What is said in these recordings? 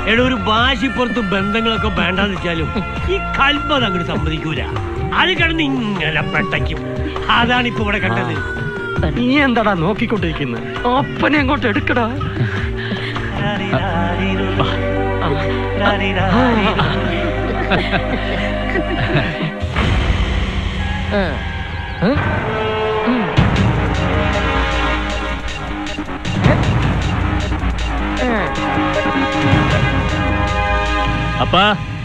എടാ ഒരു ഭാഷപ്പുറത്ത് ബന്ധങ്ങളൊക്കെ വേണ്ടാന്ന് വെച്ചാലും ഈ കൽബത് അങ്ങോട്ട് സമ്മതിക്കൂല അത് കിടന്ന് ഇങ്ങനെ പെട്ടയ്ക്കും അതാണ് ഇപ്പൊ ഇവിടെ കണ്ടത് നീ എന്താടാ നോക്കിക്കൊണ്ടിരിക്കുന്നത് ഒപ്പനെ അങ്ങോട്ട് എടുക്കടാ അപ്പാ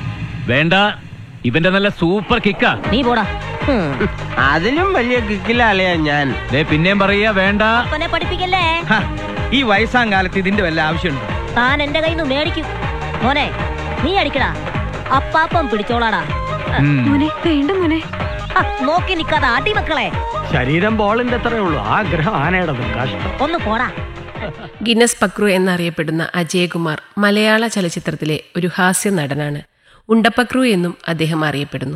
വേണ്ട ഇവന്റെ നല്ല സൂപ്പർ കിക്കാ നീ പോടാ ഉം. അതിലും വലിയ കിക്കിലാളിയാ ഞാൻ ദേ പിന്നെയും പറയാ വേണ്ട അപ്പനെ പഠിപ്പിക്കല്ലേ ഹ, ഈ വയസ്സാം കാലത്ത് ഇതിന്റെ വല്ല ആവശ്യമുണ്ടോ താൻ എന്റെ കയ്യിൽ നിന്ന് മേടിക്കും മോനെ നീ അടിക്കടാ അപ്പാപ്പം പിടിച്ചോളാടാ ഉം. മോനെ വേണ്ട മോനെ ആ, നോക്കി നിക്കാതെ അടി മക്കളെ ശരീരം ബോളിന്റെ അത്രേ ഉള്ളൂ ആഗ്രഹം ആനയുടേതും കഷ്ടം ഒന്ന് പോടാ ഗിന്നസ് പക്രു എന്നറിയപ്പെടുന്ന അജയകുമാർ മലയാള ചലച്ചിത്രത്തിലെ ഒരു ഹാസ്യ നടനാണ് ഉണ്ടപ്പക്രു എന്നും അദ്ദേഹം അറിയപ്പെടുന്നു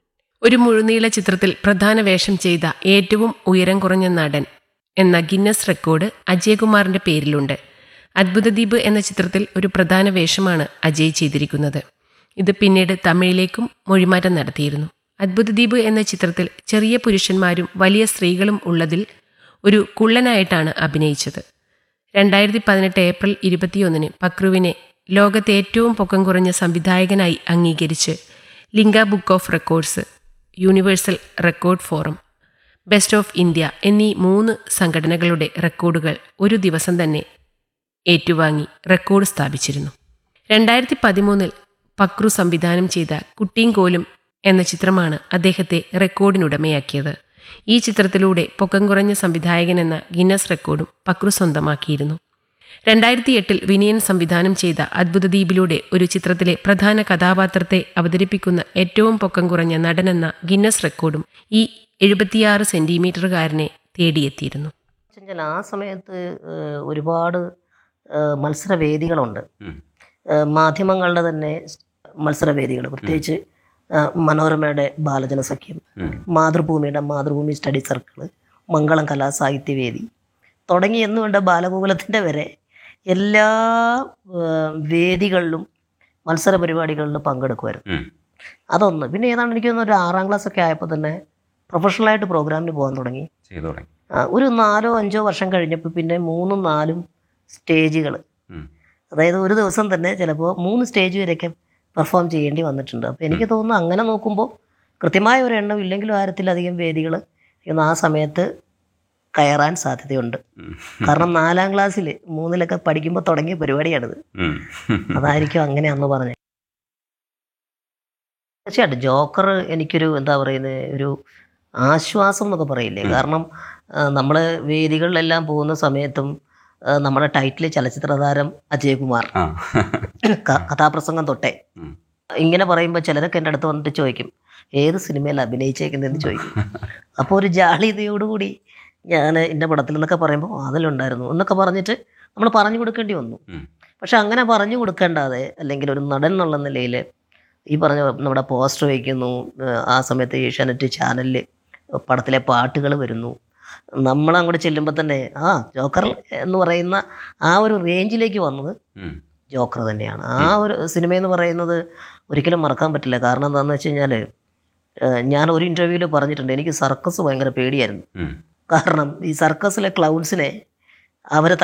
ഒരു മുഴുനീള ചിത്രത്തിൽ പ്രധാന വേഷം ചെയ്ത ഏറ്റവും ഉയരം കുറഞ്ഞ നടൻ എന്ന ഗിന്നസ് റെക്കോർഡ് അജയകുമാറിന്റെ പേരിലുണ്ട് അദ്ഭുതദ്വീപ് എന്ന ചിത്രത്തിൽ ഒരു പ്രധാന വേഷമാണ് അജയ് ചെയ്തിരിക്കുന്നത് ഇത് പിന്നീട് തമിഴിലേക്കും മൊഴിമാറ്റം നടത്തിയിരുന്നു അദ്ഭുതദ്വീപ് എന്ന ചിത്രത്തിൽ ചെറിയ പുരുഷന്മാരും വലിയ സ്ത്രീകളും ഉള്ളതിൽ ഒരു കുള്ളനായിട്ടാണ് അഭിനയിച്ചത് രണ്ടായിരത്തി പതിനെട്ട് ഏപ്രിൽ ഇരുപത്തിയൊന്നിന് പക്രുവിനെ ലോകത്തെ ഏറ്റവും പൊക്കം കുറഞ്ഞ സംവിധായകനായി അംഗീകരിച്ച് Limca book of records universal record forum best of India എന്നീ മൂന്ന് സംഘടനകളുടെ റെക്കോർഡുകൾ ഒരു ദിവസം തന്നെ ഏറ്റുവാങ്ങി റെക്കോർഡ് സ്ഥാപിച്ചിരുന്നു രണ്ടായിരത്തി പതിമൂന്നിൽ പക്രു സംവിധാനം ചെയ്ത കുട്ടിയും കോലും എന്ന ചിത്രമാണ് അദ്ദേഹത്തെ റെക്കോർഡിനുടമയാക്കിയത് ഈ ചിത്രത്തിലൂടെ പൊക്കം കുറഞ്ഞ സംവിധായകൻ എന്ന ഗിന്നസ് റെക്കോർഡും പക്രു സ്വന്തമാക്കിയിരുന്നു രണ്ടായിരത്തി എട്ടിൽ വിനയൻ സംവിധാനം ചെയ്ത അദ്ഭുതദ്വീപിലൂടെ ഒരു ചിത്രത്തിലെ പ്രധാന കഥാപാത്രത്തെ അവതരിപ്പിക്കുന്ന ഏറ്റവും പൊക്കം കുറഞ്ഞ നടനെന്ന ഗിന്നസ് റെക്കോർഡും ഈ എഴുപത്തിയാറ് സെന്റിമീറ്ററുകാരനെ തേടിയെത്തിയിരുന്നു വെച്ചാൽ ആ സമയത്ത് ഏഹ്, ഒരുപാട് ഏഹ്, മത്സരവേദികളുണ്ട് ഏഹ്, മാധ്യമങ്ങളുടെ തന്നെ മത്സരവേദികൾ പ്രത്യേകിച്ച് ഏഹ്, മനോരമയുടെ ബാലജന സഖ്യം മാതൃഭൂമിയുടെ മാതൃഭൂമി സ്റ്റഡി സർക്കിൾ മംഗളം കലാസാഹിത്യവേദി തുടങ്ങി എന്ന് വേണ്ട ബാലഗോകുലത്തിൻ്റെ വരെ എല്ലാ ഏഹ്, വേദികളിലും മത്സര പരിപാടികളിലും പങ്കെടുക്കുമായിരുന്നു അതൊന്ന് പിന്നെ ഏതാണ്ട് എനിക്ക് തോന്നുന്നു ഒരു ആറാം ക്ലാസ് ഒക്കെ ആയപ്പോൾ തന്നെ പ്രൊഫഷണലായിട്ട് പ്രോഗ്രാമിന് പോകാൻ തുടങ്ങി ചെയ്തു തുടങ്ങി ആ, ഒരു നാലോ അഞ്ചോ വർഷം കഴിഞ്ഞപ്പോൾ പിന്നെ മൂന്നും നാലും സ്റ്റേജുകൾ ഉം. അതായത് ഒരു ദിവസം തന്നെ ചിലപ്പോൾ മൂന്ന് സ്റ്റേജ് വരെയൊക്കെ പെർഫോം ചെയ്യേണ്ടി വന്നിട്ടുണ്ട് അപ്പോൾ എനിക്ക് തോന്നുന്നു അങ്ങനെ നോക്കുമ്പോൾ കൃത്യമായ ഒരു എണ്ണം ഇല്ലെങ്കിലും ആയിരത്തിലധികം വേദികൾ ആ സമയത്ത് കയറാൻ സാധ്യതയുണ്ട് ഉം. കാരണം നാലാം ക്ലാസ്സിൽ മൂന്നിലൊക്കെ പഠിക്കുമ്പോൾ തുടങ്ങിയ പരിപാടിയാണിത് ഉം. അതായിരിക്കും അങ്ങനെ അന്ന് പറഞ്ഞത് തീർച്ചയായിട്ടും ജോക്കർ എനിക്കൊരു എന്താ പറയുന്നത് ഒരു ആശ്വാസം എന്നൊക്കെ പറയില്ലേ കാരണം നമ്മൾ വേദികളിലെല്ലാം പോകുന്ന സമയത്തും ആ, നമ്മുടെ ടൈറ്റിൽ ചലച്ചിത്ര താരം അജയകുമാർ ആ. ക- കഥാപ്രസംഗം തൊട്ടേ ഉം. ഇങ്ങനെ പറയുമ്പോൾ ചിലരൊക്കെ എൻ്റെ അടുത്ത് വന്നിട്ട് ചോദിക്കും ഏത് സിനിമയിൽ അഭിനയിച്ചേക്കുന്നതെന്ന് ചോദിക്കും അപ്പോൾ ഒരു ജാളിതയോടുകൂടി ഞാൻ എൻ്റെ പടത്തിൽ എന്നൊക്കെ പറയുമ്പോൾ അതിലുണ്ടായിരുന്നു എന്നൊക്കെ പറഞ്ഞിട്ട് നമ്മൾ പറഞ്ഞു കൊടുക്കേണ്ടി വന്നു ഉം. പക്ഷെ അങ്ങനെ പറഞ്ഞു കൊടുക്കേണ്ടാതെ അല്ലെങ്കിൽ ഒരു നടൻ എന്നുള്ള നിലയിൽ ഈ പറഞ്ഞ നമ്മുടെ പോസ്റ്റർ വയ്ക്കുന്നു ഏഹ് ആ സമയത്ത് ഏഷ്യാനെറ്റ് ചാനലിൽ പടത്തിലെ പാട്ടുകൾ വരുന്നു നമ്മൾ അങ്ങോട്ട് ചെല്ലുമ്പോൾ തന്നെ ആ ജോക്കർ എന്ന് പറയുന്ന ആ ഒരു റേഞ്ചിലേക്ക് വന്നത് ഉം. ജോക്കർ തന്നെയാണ് ആ ഒരു സിനിമ എന്ന് പറയുന്നത് ഒരിക്കലും മറക്കാൻ പറ്റില്ല കാരണം എന്താണെന്ന് വെച്ച് കഴിഞ്ഞാൽ ഞാൻ ഒരു ഇൻ്റർവ്യൂവിൽ പറഞ്ഞിട്ടുണ്ട് എനിക്ക് സർക്കസ് ഭയങ്കര പേടിയായിരുന്നു ഉം. കാരണം ഈ സർക്കസിലെ ക്ലൗഡ്സിനെ അവരെ